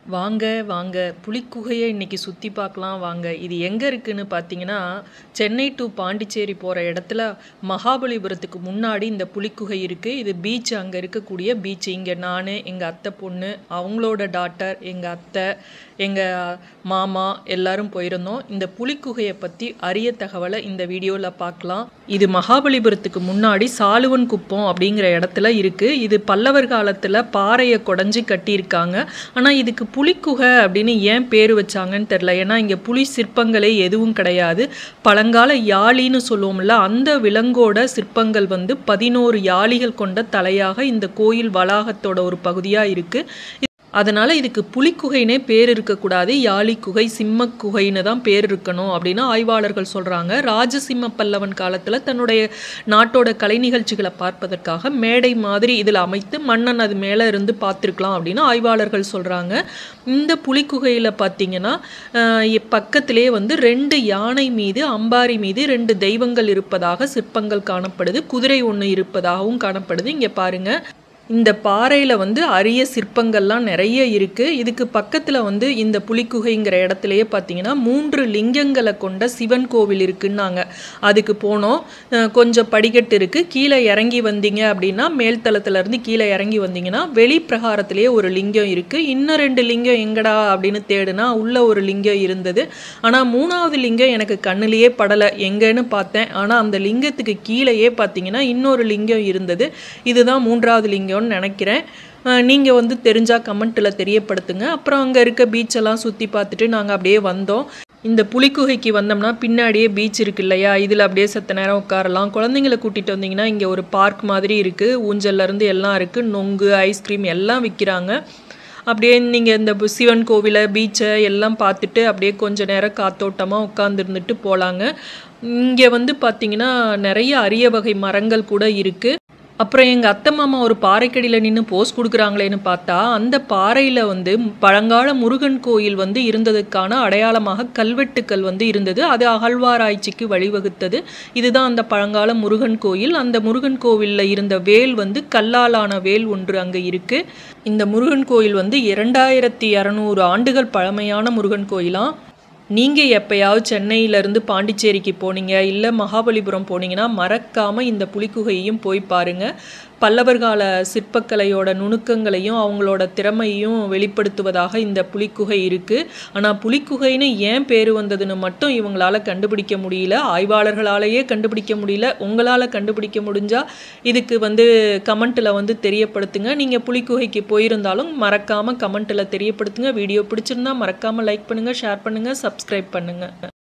வாங்க வாங்க புலிக்குகையை இன்னைக்கு சுற்றி பார்க்கலாம் வாங்க இது எங்கே இருக்குன்னு பார்த்தீங்கன்னா சென்னை டு பாண்டிச்சேரி போகிற இடத்துல மகாபலிபுரத்துக்கு முன்னாடி இந்த புலிக்குகை இருக்குது இது பீச் அங்கே இருக்கக்கூடிய பீச் இங்கே நான் எங்கள் அத்தை பொண்ணு அவங்களோட டாட்டர் எங்கள் அத்தை எங்கள் மாமா எல்லாரும் போயிருந்தோம் இந்த புலிக்குகையை பற்றி அரிய தகவலை இந்த வீடியோவில் பார்க்கலாம் இது மகாபலிபுரத்துக்கு முன்னாடி சாலுவன் குப்பம் அப்படிங்கிற இடத்துல இருக்குது இது பல்லவர் காலத்தில் பாறையை குடஞ்சி கட்டியிருக்காங்க ஆனால் இதுக்கு புலிக்குகை அப்படின்னு ஏன் பேர் வச்சாங்கன்னு தெரில ஏன்னா இங்கே புலி சிற்பங்களே எதுவும் கிடையாது பழங்கால யாழின்னு சொல்லுவோம்ல அந்த விலங்கோட சிற்பங்கள் வந்து பதினோரு யாழிகள் கொண்ட தலையாக இந்த கோயில் வளாகத்தோட ஒரு பகுதியாக இருக்குது அதனால் இதுக்கு புலிக்குகைனே பேர் இருக்கக்கூடாது யாழி குகை சிம்ம குகைன்னு தான் பேர் இருக்கணும் அப்படின்னு ஆய்வாளர்கள் சொல்கிறாங்க ராஜசிம்ம பல்லவன் காலத்தில் தன்னுடைய நாட்டோட கலை நிகழ்ச்சிகளை பார்ப்பதற்காக மேடை மாதிரி இதில் அமைத்து மன்னன் அது மேலே இருந்து பார்த்துருக்கலாம் அப்படின்னு ஆய்வாளர்கள் சொல்கிறாங்க இந்த புலிக்குகையில் பார்த்தீங்கன்னா பக்கத்திலே வந்து ரெண்டு யானை மீது அம்பாரி மீது ரெண்டு தெய்வங்கள் இருப்பதாக சிற்பங்கள் காணப்படுது குதிரை ஒன்று இருப்பதாகவும் காணப்படுது இங்கே பாருங்கள் இந்த பாறையில் வந்து அரிய சிற்பங்கள்லாம் நிறைய இருக்குது இதுக்கு பக்கத்தில் வந்து இந்த புலிக்குகைங்கிற இடத்துலையே பார்த்தீங்கன்னா மூன்று லிங்கங்களை கொண்ட சிவன் கோவில் இருக்குன்னாங்க அதுக்கு போனோம் கொஞ்சம் படிக்கட்டு இருக்குது கீழே இறங்கி வந்தீங்க அப்படின்னா மேல்தளத்துலேருந்து கீழே இறங்கி வந்தீங்கன்னா வெளி பிரகாரத்திலேயே ஒரு லிங்கம் இருக்குது இன்னும் ரெண்டு லிங்கம் எங்கடா அப்படின்னு தேடுனா உள்ள ஒரு லிங்கம் இருந்தது ஆனால் மூணாவது லிங்கம் எனக்கு கண்ணிலேயே படலை எங்கன்னு பார்த்தேன் ஆனால் அந்த லிங்கத்துக்கு கீழேயே பார்த்தீங்கன்னா இன்னொரு லிங்கம் இருந்தது இதுதான் மூன்றாவது லிங்கம் இருக்கும்னு நினைக்கிறேன் நீங்கள் வந்து தெரிஞ்சால் கமெண்ட்டில் தெரியப்படுத்துங்க அப்புறம் அங்கே இருக்க பீச்செல்லாம் சுற்றி பார்த்துட்டு நாங்கள் அப்படியே வந்தோம் இந்த புலிக்குகைக்கு வந்தோம்னா பின்னாடியே பீச் இருக்கு இல்லையா இதில் அப்படியே சத்த நேரம் உட்காரலாம் குழந்தைங்கள கூட்டிகிட்டு வந்தீங்கன்னா இங்கே ஒரு பார்க் மாதிரி இருக்குது ஊஞ்சல்லேருந்து எல்லாம் இருக்குது நொங்கு ஐஸ்கிரீம் எல்லாம் விற்கிறாங்க அப்படியே நீங்கள் இந்த சிவன் கோவிலை பீச்சை எல்லாம் பார்த்துட்டு அப்படியே கொஞ்ச நேரம் காத்தோட்டமாக உட்காந்துருந்துட்டு போகலாங்க இங்கே வந்து பார்த்திங்கன்னா நிறைய அரிய வகை மரங்கள் கூட இருக்குது அப்புறம் எங்கள் அத்தை மாமா ஒரு பாறைக்கடியில் நின்று போஸ் கொடுக்குறாங்களேன்னு பார்த்தா அந்த பாறையில் வந்து பழங்கால முருகன் கோயில் வந்து இருந்ததுக்கான அடையாளமாக கல்வெட்டுக்கள் வந்து இருந்தது அது அகழ்வாராய்ச்சிக்கு வழிவகுத்தது இதுதான் அந்த பழங்கால முருகன் கோயில் அந்த முருகன் கோவிலில் இருந்த வேல் வந்து கல்லாலான வேல் ஒன்று அங்கே இருக்குது இந்த முருகன் கோயில் வந்து இரண்டாயிரத்தி இரநூறு ஆண்டுகள் பழமையான முருகன் கோயிலாம் நீங்கள் எப்போயாவது சென்னையிலேருந்து பாண்டிச்சேரிக்கு போனீங்க இல்லை மகாபலிபுரம் போனீங்கன்னா மறக்காமல் இந்த புலிக்குகையும் போய் பாருங்கள் பல்லவர் கால சிற்பக்கலையோட நுணுக்கங்களையும் அவங்களோட திறமையும் வெளிப்படுத்துவதாக இந்த புலிக்குகை இருக்குது ஆனால் புலிக்குகைன்னு ஏன் பேர் வந்ததுன்னு மட்டும் இவங்களால் கண்டுபிடிக்க முடியல ஆய்வாளர்களாலேயே கண்டுபிடிக்க முடியல உங்களால் கண்டுபிடிக்க முடிஞ்சால் இதுக்கு வந்து கமெண்ட்டில் வந்து தெரியப்படுத்துங்க நீங்கள் புலிக்குகைக்கு போயிருந்தாலும் மறக்காமல் கமெண்ட்டில் தெரியப்படுத்துங்க வீடியோ பிடிச்சிருந்தா மறக்காமல் லைக் பண்ணுங்கள் ஷேர் பண்ணுங்கள் சப்ஸ்கிரைப் பண்ணுங்கள்